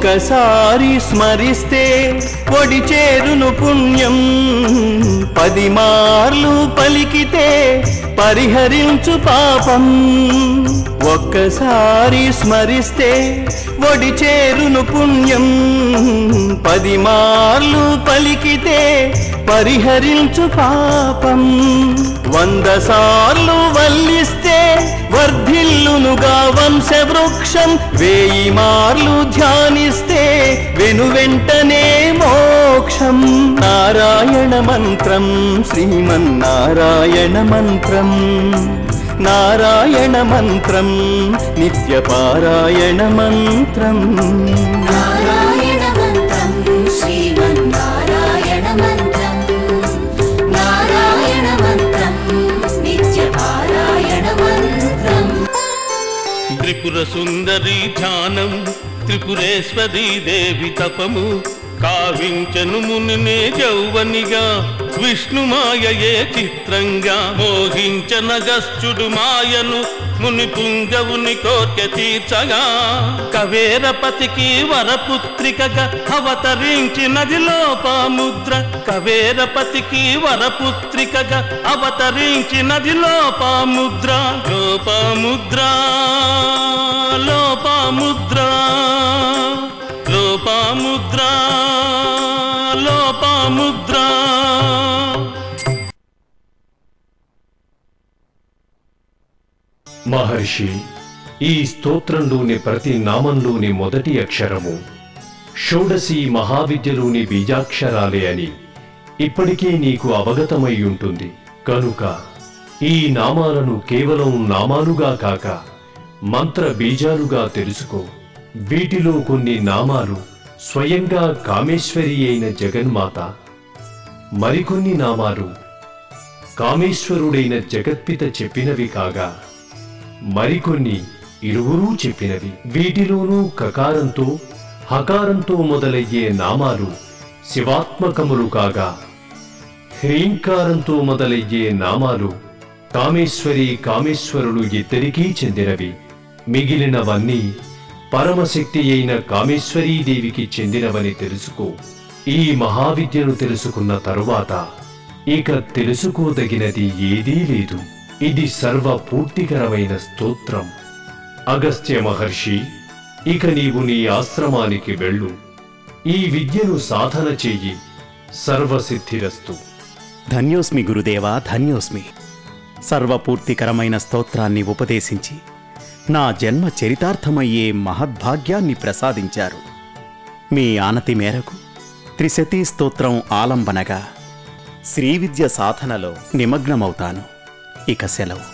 ఒక్కసారి స్మరిస్తే ఒడి చేరును పుణ్యం పది మార్లు పలికితే పరిహరించు పాపం ఒక్కసారి స్మరిస్తే ఒడి చేరును పుణ్యం పది మార్లు పలికితే పరిహరించు పాపం వంద సార్లు వల్లిస్తే వర్ధిల్లునుగా వంశవృక్షం వేయి మార్లు ధ్యానిస్తే వెను వెంటనే మోక్షం నారాయణ మంత్రం శ్రీమన్నారాయణ మంత్రం నారాయణ మంత్రం నిత్యపారాయణ మంత్రం నారాయణ మంత్రం శ్రీమన్నారాయణ మంత్రం నారాయణ మంత్రం నిత్యపారాయణ మంత్రం త్రిపుర సుందరి ధ్యానం త్రిపురేశ్వరీ దేవి తపము కావించను మునినే జౌవనిగా విష్ణుమాయయే చిత్రంగా మోహించనగస్చుడు మాయను ముని పుంగవుని కోర్కె తీర్చగా కవేరపతికి వరపుత్రికగా అవతరించినది లోపాముద్ర కవేరపతికి వరపుత్రికగా అవతరించినది లోపాముద్ర లోపాముద్ర లోపాముద్ర లోపాముద్ర లోపాముద్ర మహర్షి ఈ స్తోత్రంలోని ప్రతి నామంలోని మొదటి అక్షరము షోడశి మహావిద్యలోని బీజాక్షరాలే అని ఇప్పటికే నీకు అవగతమై ఉంటుంది కనుక ఈ నామాలను కేవలం నామాలుగా కాక మంత్ర బీజాలుగా తెలుసుకో వీటిలో కొన్ని నామాలు స్వయంగా కామేశ్వరి అయిన జగన్మాత మరికొన్ని నామాలు కామేశ్వరుడైన జగత్పిత చెప్పినవి కాగా మరికొన్ని ఇరువురూ చెప్పినవి వీటిలోనూ కకారంతో హకారంతో మొదలయ్యే నామాలు శివాత్మకములు కాగా హ్రీంకారంతో మొదలయ్యే నామాలు కామేశ్వరి కామేశ్వరులు ఇద్దరికీ చెందినవి మిగిలినవన్నీ పరమశక్తి అయిన కామేశ్వరీదేవికి చెందినవని తెలుసుకో ఈ మహావిద్యను తెలుసుకున్న తరువాత ఇక తెలుసుకోదగినది ఏదీ లేదు ఇది సర్వ పూర్తికరమైన స్తోత్రం అగస్త్య మహర్షి ఇక నీవు నీ ఆశ్రమానికి వెళ్ళు ఈ విద్యను సాధన చెయ్యి సర్వసిద్ధిరస్తు ధన్యోస్మి గురుదేవా ధన్యోస్మి సర్వపూర్తికరమైన స్తోత్రాన్ని ఉపదేశించి నా జన్మ చరితార్థమయ్యే మహద్భాగ్యాన్ని ప్రసాదించారు మీ ఆనతి మేరకు త్రిశతీ స్తోత్రం ఆలంబనగా శ్రీవిద్య సాధనలో నిమగ్నమవుతాను ఇక సెలవు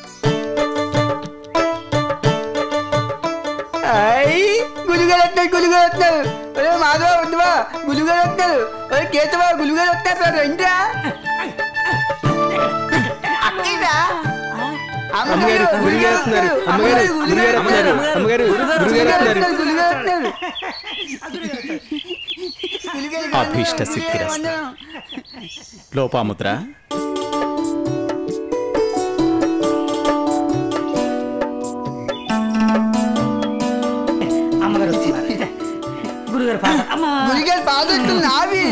అయ్యి గులుగారు వస్తారు గులుగారు వస్తారు ఒరే మాధవ ఉండవా గులుగారు వస్తారు ఒరే కేశవా గులుగారు వస్తారు సార్ ఏంట్రా అక్కయ్యరా? అమ్మగారు గులుగారు వస్తున్నారు. అమ్మగారు గులుగారు వస్తున్నారు. అమ్మగారు గులుగారు వస్తున్నారు. గులుగారు వస్తున్నారు. గులుగారు కాదు. అభీష్ట సిద్ధిరస్తు. లోపాముద్ర అమ్మగారు వస్తున్నారు గురుగారు పాద అమ్మా గులిగారు పాదట్లు నావి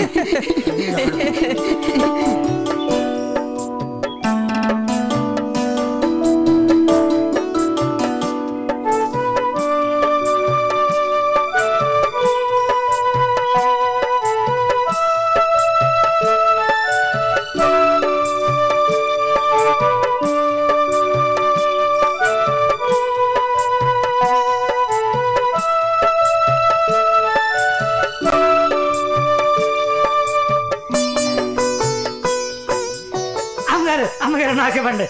అమ్మగారు అమ్మగారు నాకివ్వండి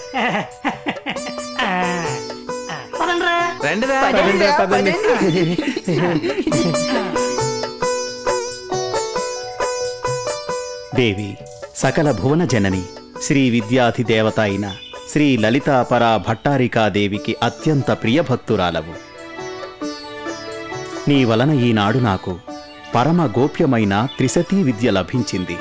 పదండ్రా పదండి, పదండి. దేవి సకల భువన జనని శ్రీ విద్యాధిదేవత అయిన శ్రీ లలితాపరా భట్టారికాదేవికి అత్యంత ప్రియభక్తురాలవు నీ వలన ఈనాడు నాకు పరమ గోప్యమైన త్రిశతీ విద్య లభించింది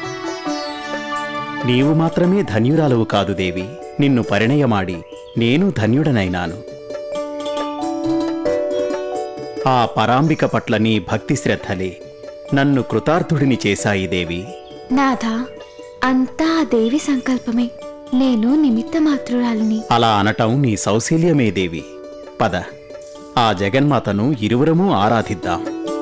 నీవు మాత్రమే ధన్యురాలవు కాదు దేవి నిన్ను పరిణయమాడి నేను ధన్యుడనైనాను ఆ పరాంబిక పట్ల నీ భక్తి శ్రద్ధలే నన్ను కృతార్థుడిని చేశాయి దేవి నాథ అంతా ఆ దేవి సంకల్పమే నేను నిమిత్త మాత్రురాలిని అలా అనటం నీ సౌశీల్యమే దేవి పద ఆ జగన్మాతను ఇరువురము ఆరాధిద్దాం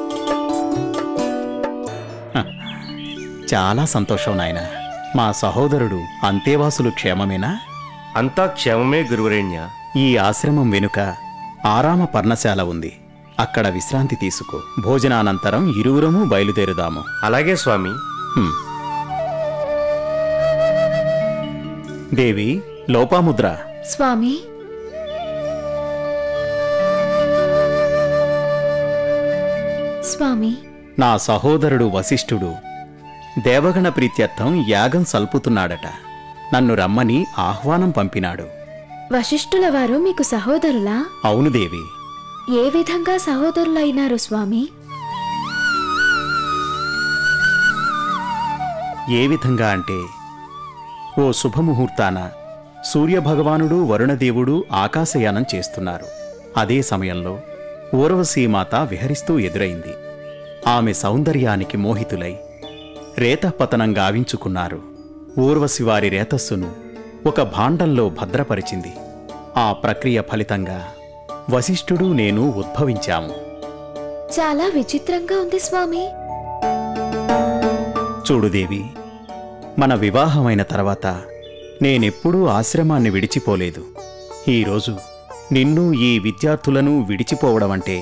హ, చాలా సంతోషం నాయన మా సహోదరుడు అంతేవాసులు క్షేమమేనా అంతా క్షేమమే గురువరేణ్య ఈ ఆశ్రమం వెనుక ఆరామ పర్ణశాల ఉంది అక్కడ విశ్రాంతి తీసుకో భోజనానంతరం ఇరువురము బయలుదేరుదాము అలాగే స్వామి హ్మ్. దేవి లోపాముద్ర స్వామి స్వామి నా సహోదరుడు వశిష్ఠుడు దేవగణ ప్రీత్యర్థం యాగం సల్పుతున్నాడట నన్ను రమ్మని ఆహ్వానం పంపినాడు వశిష్ఠుల వారు మీకు సహోదరులా అవును దేవి ఏ విధంగా సహోదరులైనారు స్వామి ఏ విధంగా అంటే ఓ శుభముహూర్తాన సూర్యభగవానుడు వరుణదేవుడు ఆకాశయానం చేస్తున్నారు అదే సమయంలో ఊర్వశీమాత విహరిస్తూ ఎదురైంది ఆమె సౌందర్యానికి మోహితులై రేతపతనం గావించుకున్నారు ఊర్వశి వారి రేతస్సును ఒక భాండంలో భద్రపరిచింది ఆ ప్రక్రియ ఫలితంగా వశిష్ఠుడు నేను ఉద్భవించాము చాలా విచిత్రంగా ఉంది స్వామి చూడుదేవి మన వివాహమైన తర్వాత నేనెప్పుడూ ఆశ్రమాన్ని విడిచిపోలేదు ఈరోజు నిన్ను ఈ విద్యార్థులను విడిచిపోవడం అంటే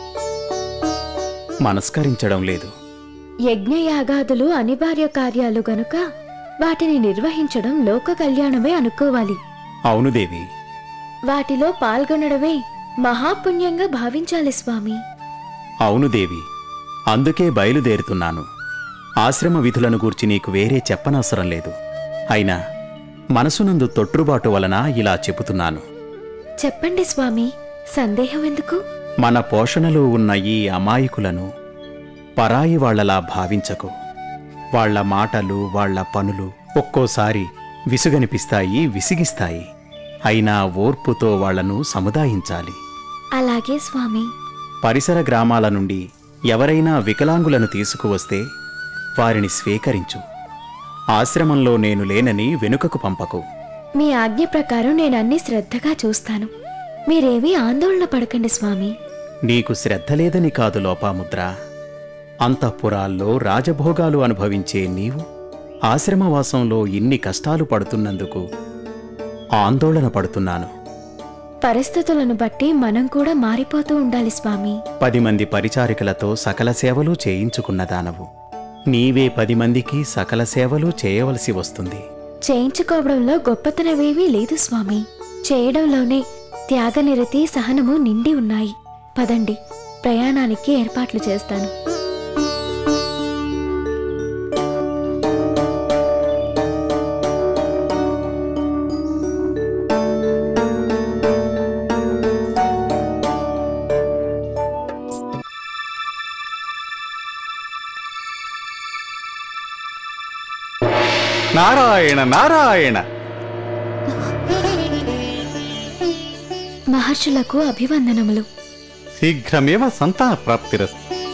మనస్కరించడం లేదు యజ్ఞయాగాదులు అనివార్య కార్యాలు గనుక వాటిని నిర్వహించడం లోక కళ్యాణమే అనుకోవాలి అవును దేవి వాటిలో పాల్గొనడమే మహాపుణ్యంగా భావించాలి స్వామి అవును దేవి అందుకే బయలుదేరుతున్నాను ఆశ్రమ విధులను గూర్చి నీకు వేరే చెప్పనవసరం లేదు అయినా మనసునందు తొట్రుబాటు వలన ఇలా చెబుతున్నాను చెప్పండి స్వామి సందేహం ఎందుకు మన పోషణలో ఉన్న ఈ అమాయకులను పరాయి వాళ్లలా భావించకు వాళ్ళ మాటలు వాళ్ళ పనులు ఒక్కోసారి విసుగనిపిస్తాయి విసిగిస్తాయి అయినా ఓర్పుతో వాళ్లను సముదాయించాలి అలాగే స్వామి పరిసర గ్రామాల నుండి ఎవరైనా వికలాంగులను తీసుకువస్తే వారిని స్వీకరించు ఆశ్రమంలో నేను లేనని వెనుకకు పంపకు మీ ఆజ్ఞ ప్రకారం నేను అన్ని శ్రద్ధగా చూస్తాను మీరేమీ ఆందోళన పడకండి స్వామి నీకు శ్రద్ధ లేదని కాదు లోపాముద్ర అంతఃపురాల్లో రాజభోగాలు అనుభవించే నీవు ఆశ్రమవాసంలో ఇన్ని కష్టాలు పడుతున్నందుకు ఆందోళన పడుతున్నాను పరిస్థితులను బట్టి మనం కూడా మారిపోతూ ఉండాలి స్వామి పది మంది పరిచారికలతో సకల సేవలు చేయించుకున్నదానవు నీవే పది మందికి సకల సేవలు చేయవలసి వస్తుంది చేయించుకోవడంలో గొప్పతనమేమీ లేదు స్వామి చేయడంలోనే త్యాగనిరతి సహనము నిండి ఉన్నాయి పదండి ప్రయాణానికి ఏర్పాట్లు చేస్తాను నారాయణ నారాయణ మహర్షులకు అభివందనములు శీఘ్రమేవ సంతాన ప్రాప్తిరస్తు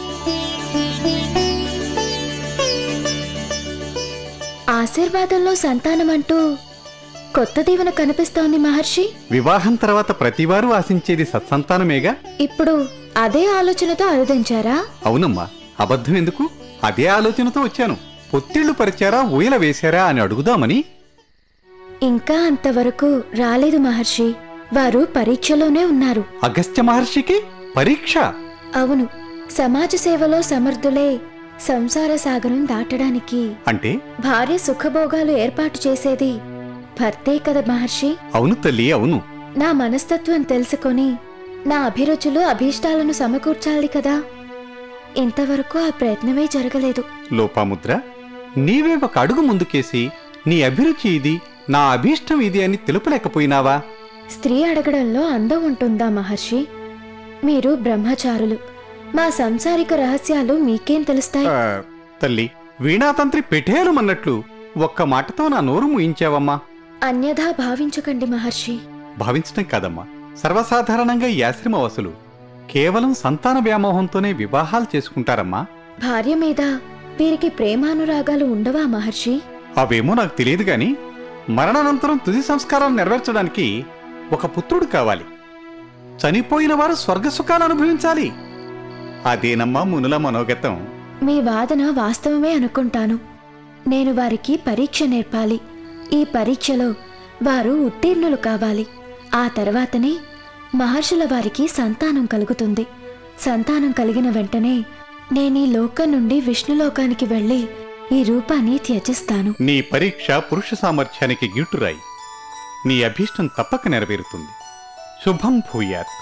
ఆశీర్వాదంలో సంతానం అంటూ కొత్త దీవెన కనిపిస్తోంది మహర్షి వివాహం తర్వాత ప్రతివారు ఆశించేది సత్సంతానమేగా ఇప్పుడు అదే ఆలోచనతో అరుదించారా అవునమ్మా అబద్ధం ఎందుకు అదే ఆలోచనతో వచ్చాను పొత్తిళ్లు పరిచారా ఊయల వేశారా అని అడుగుదామని ఇంకా అంతవరకు రాలేదు మహర్షి వారు పరీక్షలోనే ఉన్నారు అగస్త్య మహర్షికి పరీక్ష అవును సమాజ సేవలో సమర్థులే సంసార సాగరం దాటడానికి అంటే భార్య సుఖభోగాలు ఏర్పాటు చేసేది భర్తే కదా మహర్షి అవును తల్లి అవును నా మనస్తత్వం తెలుసుకొని నా అభిరుచులు అభీష్టాలను సమకూర్చాలి కదా ఇంతవరకు ఆ ప్రయత్నమే జరగలేదు లోపాముద్ర నీవే ఒక అడుగు ముందుకేసి నీ అభిరుచి ఇది నా అభీష్టం ఇది అని తెలుపలేకపోయినావా స్త్రీ అడగడంలో అందం ఉంటుందా మహర్షి మీరు బ్రహ్మచారులు మా సంసారిక రహస్యాలు మీకేం తెలుస్తాయి ఆ, తల్లి వీణాతంత్రి పెఠేలమన్నట్లు ఒక్క మాటతో నా నోరు ముయించావమ్మా అన్యథా భావించకండి మహర్షి భావించడం కాదమ్మా సర్వసాధారణంగా ఈ ఆశ్రమవాసులు కేవలం సంతాన వ్యామోహంతోనే వివాహాలు చేసుకుంటారమ్మా భార్య మీద వీరికి ప్రేమానురాగాలు ఉండవా మహర్షి అవేమో నాకు తెలియదు గాని మరణానంతరం తుది సంస్కారాలు నెరవేర్చడానికి ఒక పుత్రుడు కావాలి చనిపోయిన వారు స్వర్గసుఖాలు అనుభవించాలి అదేనమ్మా మునుల మనోగతం మీ వాదన వాస్తవమే అనుకుంటాను నేను వారికి పరీక్ష నేర్పాలి ఈ పరీక్షలో వారు ఉత్తీర్ణులు కావాలి ఆ తర్వాతనే మహర్షుల వారికి సంతానం కలుగుతుంది సంతానం కలిగిన వెంటనే నేను ఈ లోకం నుండి విష్ణులోకానికి వెళ్ళి ఈ రూపాన్ని త్యజిస్తాను నీ పరీక్ష పురుష సామర్థ్యానికి గిట్టురాయి నీ అభీష్టం తప్పక నెరవేరుతుంది శుభం భూయాత్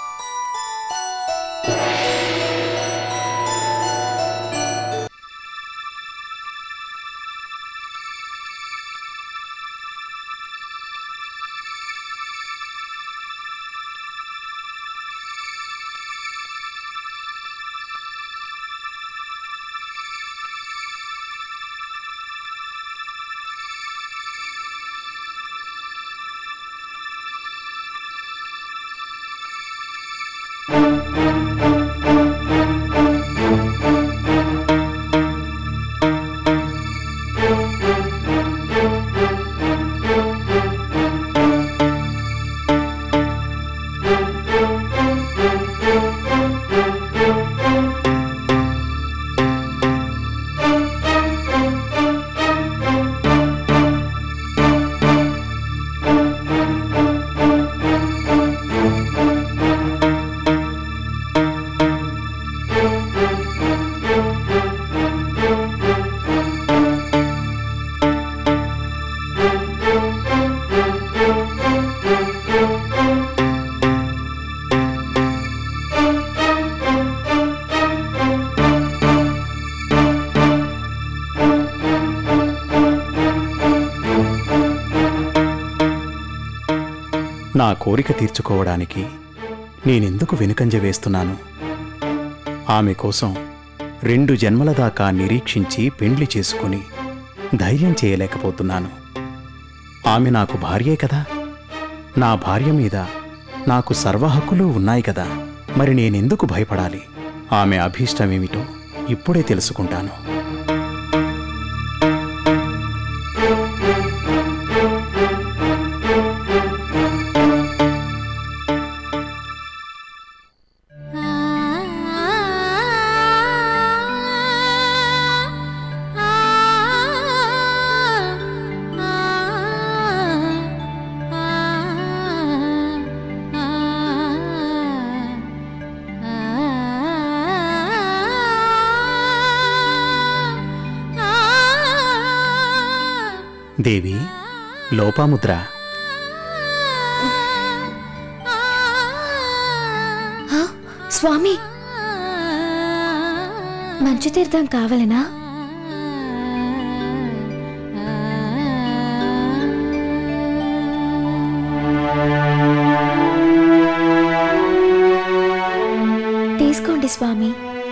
నా కోరిక తీర్చుకోవడానికి నేనెందుకు వెనుకంజ వేస్తున్నాను ఆమె కోసం రెండు జన్మల దాకా నిరీక్షించి పెండ్లి చేసుకుని ధైర్యం చేయలేకపోతున్నాను ఆమె నాకు భార్యే కదా నా భార్య మీద నాకు సర్వ హక్కులు ఉన్నాయి కదా మరి నేనెందుకు భయపడాలి ఆమె అభీష్టమేమిటో ఇప్పుడే తెలుసుకుంటాను దేవి లోపాముద్ర హా? స్వామి మంచు తీర్థం కావాలనా తీసుకోండి స్వామి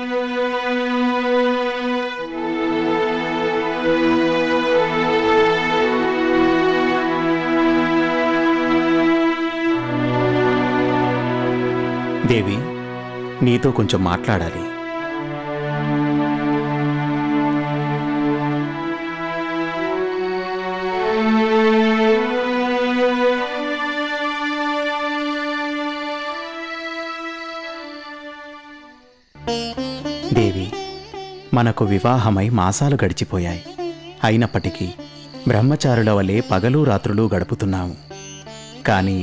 దేవి నీతో కొంచెం మాట్లాడాలి దేవి మనకు వివాహమై మాసాలు గడిచిపోయాయి అయినప్పటికీ బ్రహ్మచారుల వలె పగలు రాత్రులు గడుపుతున్నాము కానీ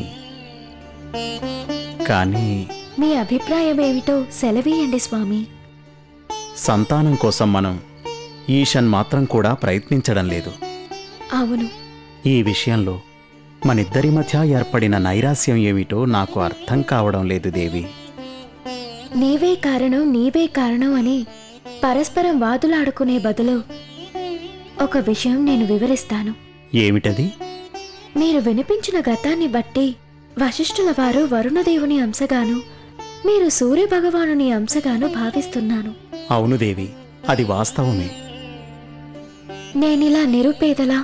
కానీ మీ అభిప్రాయం ఏమిటో సెలవీయండి స్వామి సంతానం కోసం మనం ఈషన్ మాత్రం కూడా ప్రయత్నించడం లేదు అవును ఈ విషయంలో మనిద్దరి మధ్య ఏర్పడిన నైరాస్యం ఏమిటో నాకు అర్థం కావడం లేదు దేవి నీవే కారణం నీవే కారణం అని పరస్పరం వాదులాడుకునే బదులు ఒక విషయం నేను వివరిస్తాను ఏమిటది మీరు వినిపించిన గతాన్ని బట్టి వశిష్ఠుల వారు వరుణదేవుని అంశగాను మీరు సూర్య భగవానుని అంశగాను భావిస్తున్నాను అవును దేవి అది వాస్తవమే నేనిలా నిరుపేదలా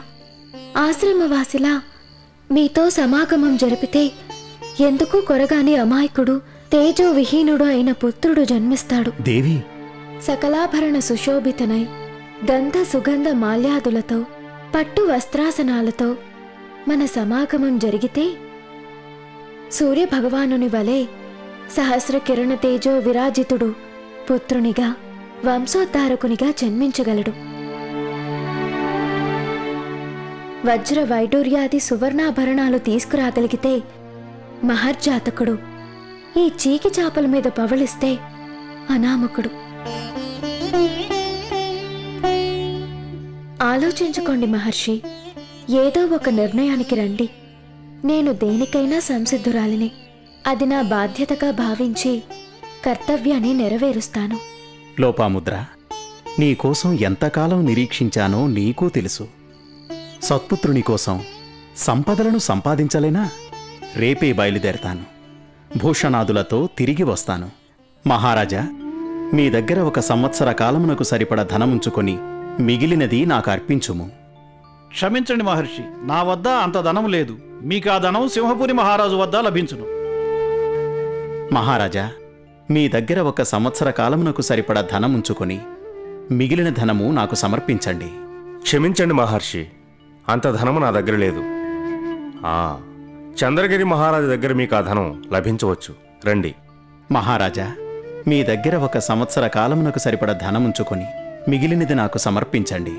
ఆశ్రమవాసిలా మీతో సమాగమం జరిపితే ఎందుకు కొరగాని అమాయకుడు తేజో విహీనుడు అయిన పుత్రుడు జన్మిస్తాడు దేవి సకలాభరణ సుశోభితనై గంధ సుగంధ మాల్యాదులతో పట్టు వస్త్రాసనాలతో మన సమాగమం జరిగితే సూర్య భగవానుని వలె సహస్ర కిరణ తేజో విరాజితుడు పుత్రునిగా వంశోద్ధారకునిగా జన్మించగలడు వజ్ర వైడూర్యాది సువర్ణాభరణాలు తీసుకురాగలిగితే మహర్జాతకుడు ఈ చీకి చాపల మీద పవళిస్తే అనామకుడు ఆలోచించుకోండి మహర్షి ఏదో ఒక నిర్ణయానికి రండి నేను దేనికైనా సంసిద్ధురాలిని అది నా బాధ్యతగా భావించి కర్తవ్యాన్ని నెరవేరుస్తాను లోపాముద్ర నీకోసం ఎంతకాలం నిరీక్షించానో నీకూ తెలుసు సత్పుత్రుని కోసం సంపదలను సంపాదించలేనా రేపే బయలుదేరతాను భూషణాదులతో తిరిగి వస్తాను మహారాజా మీ దగ్గర ఒక సంవత్సర కాలమునకు సరిపడ ధనముంచుకొని మిగిలినది నాకు అర్పించుము క్షమించండి మహర్షి నా వద్ద అంత ధనం లేదు మీకు ఆ ధనం సింహపురి మహారాజు వద్ద లభించును మహారాజా మీ దగ్గర ఒక సంవత్సర కాలమునకు సరిపడ ధనముంచుకొని మిగిలిన ధనము నాకు సమర్పించండి క్షమించండి మహర్షి అంత ధనము నా దగ్గర లేదు ఆ చంద్రగిరి మహారాజు దగ్గర మీకు ఆ ధనం లభించవచ్చు రండి మహారాజా మీ దగ్గర ఒక సంవత్సర కాలమునకు సరిపడ ధనముంచుకొని మిగిలినది నాకు సమర్పించండి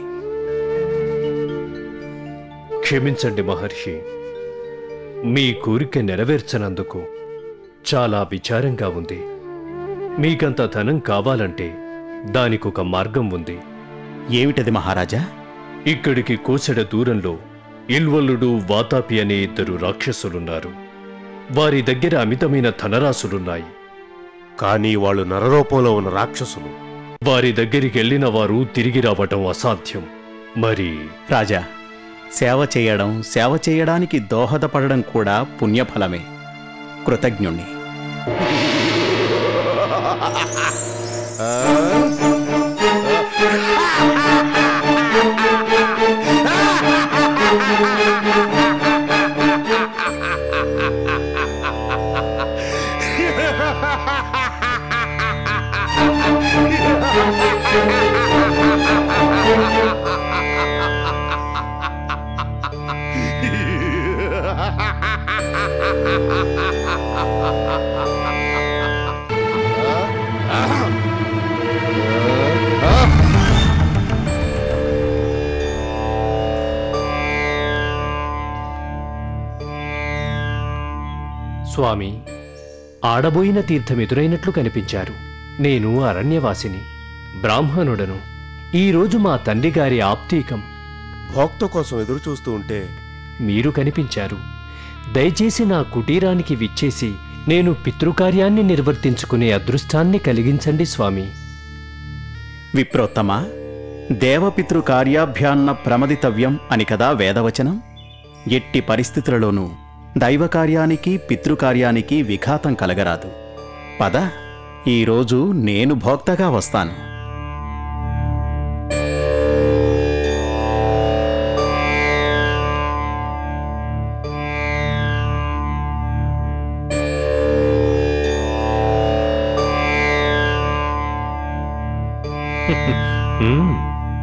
క్షమించండి మహర్షి మీ కోరిక నెరవేర్చనందుకు చాలా విచారంగా ఉంది మీకంత ధనం కావాలంటే దానికొక మార్గం ఉంది ఏమిటది మహారాజా ఇక్కడికి కోసెడ దూరంలో ఇల్వల్లుడు వాతాపి అనే ఇద్దరు రాక్షసులున్నారు వారి దగ్గర అమితమైన ధనరాశులున్నాయి కానీ వాళ్ళు నరరూపంలో ఉన్న రాక్షసులు వారి దగ్గరికి వెళ్ళిన వారు తిరిగి రావటం అసాధ్యం మరి రాజా సేవ చేయడం సేవ చేయడానికి దోహదపడడం కూడా పుణ్యఫలమే కృతజ్ఞుణ్ణి స్వామి ఆడబోయిన తీర్థం ఎదురైనట్లు కనిపించారు నేను అరణ్యవాసిని బ్రాహ్మణుడను ఈరోజు మా తండ్రి గారి ఆప్తీకం భోక్త కోసం ఎదురు చూస్తూ ఉంటే మీరు కనిపించారు దయచేసి నా కుటీరానికి విచ్చేసి నేను పితృకార్యాన్ని నిర్వర్తించుకునే అదృష్టాన్ని కలిగించండి స్వామి విప్రోత్తమ దేవపితృ కార్యాభ్యాన్న ప్రమదితవ్యం అని కదా వేదవచనం ఎట్టి పరిస్థితులలోనూ దైవకార్యానికి పితృకార్యానికి విఘాతం కలగరాదు పద ఈరోజు నేను భోక్తగా వస్తాను మ్మ్.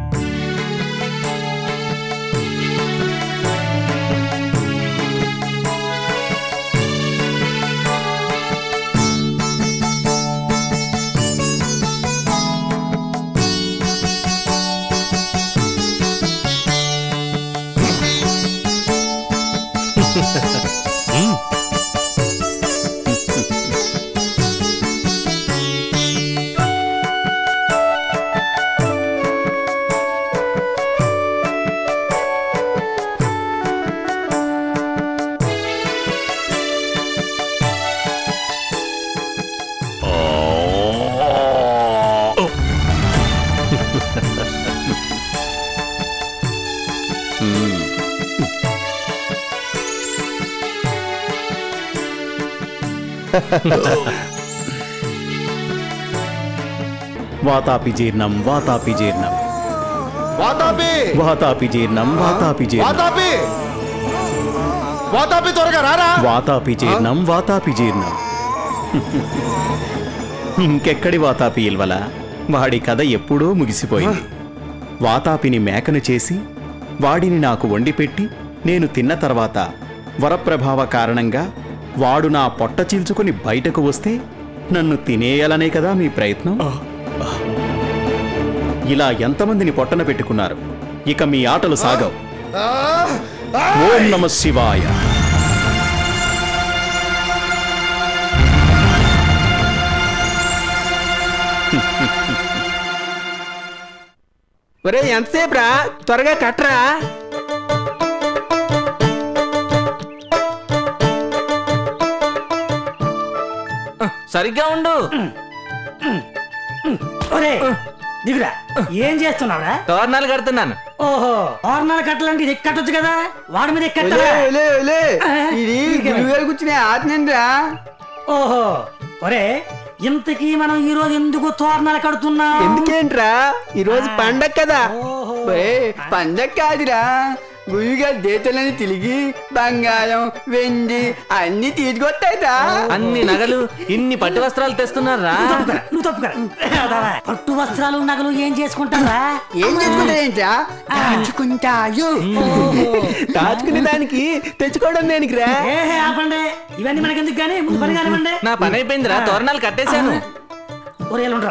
వాతాపి జీర్ణం వాతాపి జీర్ణం వాతాపి వాతాపి జీర్ణం వాతాపి జీర్ణం వాతాపి వాతాపి త్వరగా రారా వాతాపి జీర్ణం వాతాపి జీర్ణం ఇంకెక్కడి వాతాపి ఇల్వల వాడి కథ ఎప్పుడో ముగిసిపోయింది వాతాపిని మేకను చేసి వాడిని నాకు వండిపెట్టి నేను తిన్న తర్వాత వరప్రభావ కారణంగా వాడు నా పొట్ట చీల్చుకుని బయటకు వస్తే నన్ను తినేయాలనే కదా మీ ప్రయత్నం ఇలా ఎంతమందిని పొట్టన పెట్టుకున్నారు ఇక మీ ఆటలు సాగవు ఓం నమ శివాయ ఒరే ఎంతసేపు రా త్వరగా కట్టరా సరిగ్గా ఉండు ఒరే దిగురా ఏం చేస్తున్నావురా తోరణాలు కడుతున్నాను ఓహో ఆర్నాలు కట్టాలంటే ఇది కట్టొచ్చు కదా వాడి మీద ఒలే, ఎక్కట్టా ఒలే, ఒలే. ఇది గురుగారు కూర్చునే ఆజ్ఞండ్రా ఓహో ఒరే ఇంతకీ మనం ఈ రోజు ఎందుకు తోరణాలు కడుతున్నాం ఎందుకేంట్రా ఈ రోజు పండగ కదా ఒరే పండగ కాదురా గురుగారు దేతలని తిరిగి బంగారం వెండి అన్ని తీసుకొస్తాయిరా అన్ని నగలు ఇన్ని పట్టు వస్త్రాలు తెస్తున్నారా నువ్వు తప్పుకరా, నువ్వు తప్పుకరా. అదవా, పట్టు వస్త్రాలు నగలు ఏం చేసుకుంటారా ఏం చేసుకుంటారేంట్రా దాచుకుంటాయు దాచుకునే దానికి తెచ్చుకోవడం దేనికి రా ఏహే ఆపండి ఇవన్నీ మనకెందుకు కానీ ముందు పని కానివ్వండి నా పని అయిపోయిందిరా తోరణాలు కట్టేశాను ఒరే ఉండరా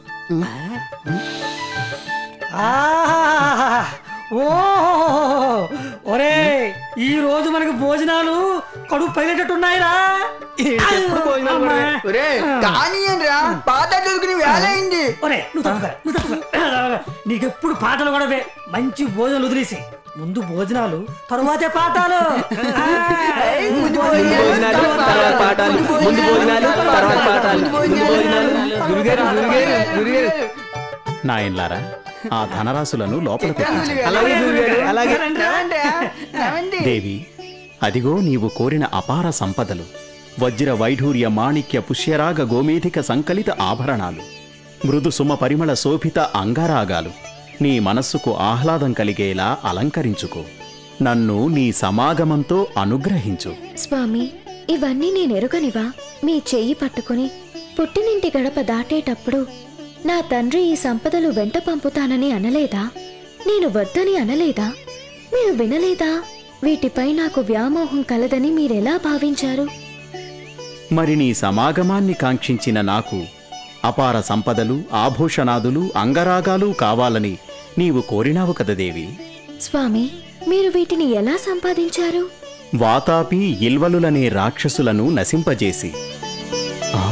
ఆహాహాహా. ఓహో ఒరే ఈ రోజు మనకి భోజనాలు కడుపు పైలేటట్టున్నాయిరా ఎప్పుడు భోజనాలు కూడా ఒరే కానీయండిరా పాత దొరికిన వేల అయింది ఒరే నువ్వు తప్పుకరా నువ్వు తప్పుకరా నీకెప్పుడు పాటలు కూడా వే. మంచి భోజనాలు వదిలేసి ముందు భోజనాలు తరువాతే పాఠాలు ముందు భోజనాలు తర్వాత పాఠాలు ముందు భోజనాలు తర్వాత పాఠాలు ముందు భోజనాలు గురుగారు గురుగారు గురుగారు నాయన్లారా ఆ ధనరాశులను లోపల పెట్టించు అలాగే గురుగారు అలాగే దేవి అదిగో నీవు కోరిన అపార సంపదలు వజ్ర వైఢూర్య మాణిక్య పుష్యరాగ గోమేధిక సంకలిత ఆభరణాలు మృదు సుమ పరిమళ శోభిత అంగరాగాలు నీ మనస్సుకు ఆహ్లాదం కలిగేలా అలంకరించుకో నన్ను నీ సమాగమంతో అనుగ్రహించు స్వామి ఇవన్నీ నేనెరుగనివా మీ చెయ్యి పట్టుకుని పుట్టినింటి గడప దాటేటప్పుడు నా తండ్రి ఈ సంపదలు వెంట పంపుతానని అనలేదా నేను వద్దని అనలేదా మీరు వినలేదా వీటిపై నాకు వ్యామోహం కలదని మీరెలా భావించారు మరి నీ సమాగమాన్ని కాంక్షించిన నాకు అపార సంపదలు ఆభూషణాదులు అంగరాగాలు కావాలని నీవు కోరినావు కదా దేవి స్వామి మీరు వీటిని ఎలా సంపాదించారు వాతాపి ఇల్వలులనే రాక్షసులను నశింపజేసి ఆ?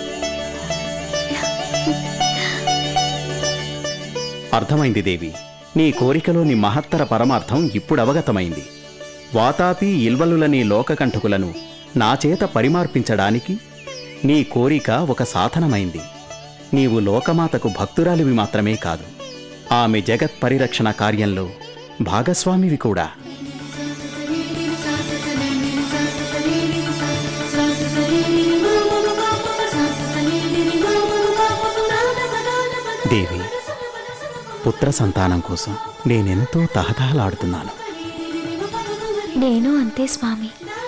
అర్థమైంది దేవి నీ కోరికలోని మహత్తర పరమార్థం ఇప్పుడు అవగతమైంది వాతాపి ఇల్వలులనే లోకకంఠకులను నా చేత పరిమార్పించడానికి నీ కోరిక ఒక సాధనమైంది నీవు లోకమాతకు భక్తురాలివి మాత్రమే కాదు ఆమె జగత్ పరిరక్షణ కార్యంలో భాగస్వామివి కూడా దేవి పుత్ర సంతానం కోసం నేనెంతో తహతహలాడుతున్నాను నేను అంతే స్వామి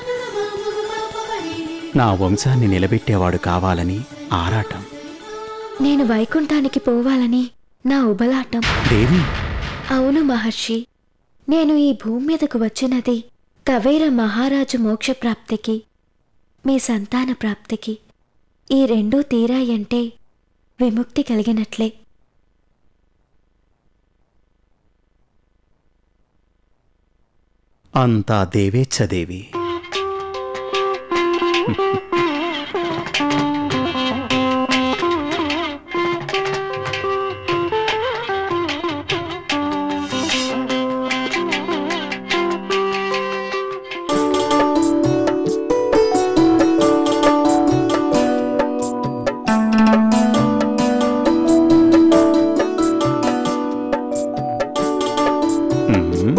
నా వంశాన్ని నిలబెట్టేవాడు కావాలని ఆరాటం నేను వైకుంఠానికి పోవాలని నా ఉబలాటం దేవి అవును మహర్షి నేను ఈ భూమి మీదకు వచ్చినది కవేర మహారాజు మోక్ష ప్రాప్తికి మీ సంతాన ప్రాప్తికి ఈ రెండూ తీరాయంటే విముక్తి కలిగినట్లే అంతా దేవేచ్ఛ దేవి మ్మ్.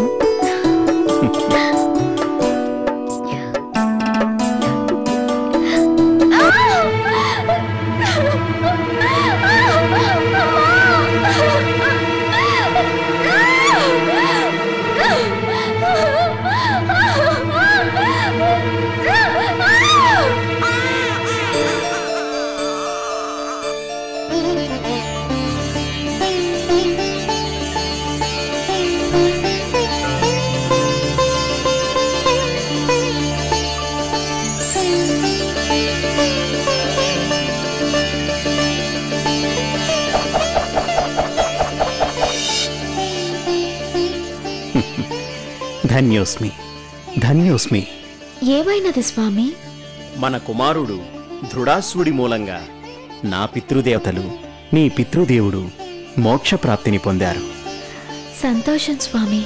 ధన్యోస్మి ధన్యోస్మి ఏమైనది స్వామి మన కుమారుడు దృఢాసుడి మూలంగా నా పితృదేవతలు నీ పితృదేవుడు మోక్షప్రాప్తిని పొందారు సంతోషం స్వామి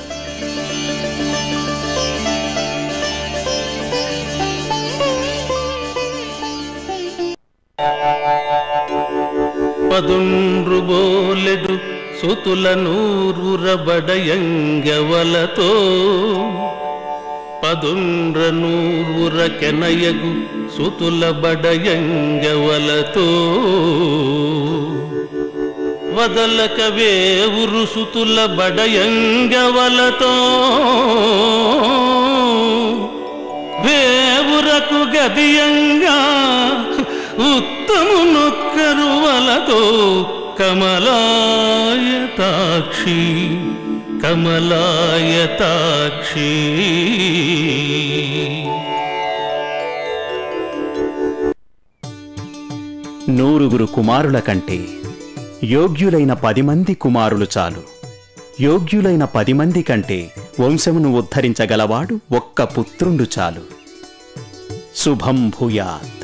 పదుండ్రు బోలెడు సుతుల నూరురబడయంగవలతో పదుండ్ర నూరుర కెనయగు సుతుల బడయంగవలతో వదలక వేవురు సుతుల బడయంగవలతో వేవురకు గదియంగా ఉత్తమునొక్కరు వలతో కమలాయతాక్షి కమలాయతాక్షి నూరుగురు కుమారుల కంటే యోగ్యులైన పది మంది కుమారులు చాలు యోగ్యులైన పది మంది కంటే వంశమును ఉద్ధరించగలవాడు ఒక్క పుత్రుండు చాలు శుభం భూయాత్